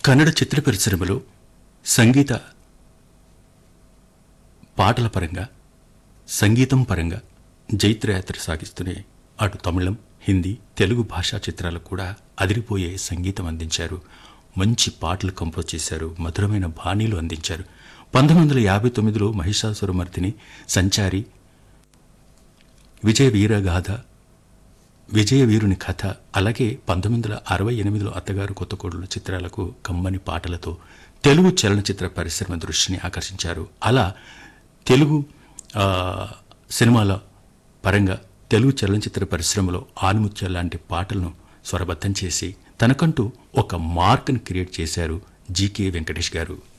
కన్నడ చిత్ర పరిశ్రమలో సంగీత పాటల పరంగా సంగీతం పరంగా జైత్రయాత్ర సాగిస్తూనే అటు తమిళం హిందీ తెలుగు భాషా చిత్రాలకు కూడా అదిరిపోయే సంగీతం అందించారు మంచి పాటలు కంపోజ్ చేశారు మధురమైన బాణీలు అందించారు పంతొమ్మిది వందల యాభై తొమ్మిదిలో మహిషాసురమర్దిని సంచారి విజయ వీరగాథ విజయ వీరుని కథ అలాగే పంతొమ్మిది వందల అరవై ఎనిమిదిలో అత్తగారు కొత్తకోడలు చిత్రాలకు కమ్మని పాటలతో తెలుగు చలనచిత్ర పరిశ్రమ దృష్టిని ఆకర్షించారు అలా తెలుగు ఆ, సినిమాల పరంగా తెలుగు చలనచిత్ర పరిశ్రమలో ఆనుముత్యాల లాంటి పాటలను స్వరబద్ధం చేసి తనకంటూ ఒక మార్క్ని క్రియేట్ చేశారు జీకే వెంకటేష్ గారు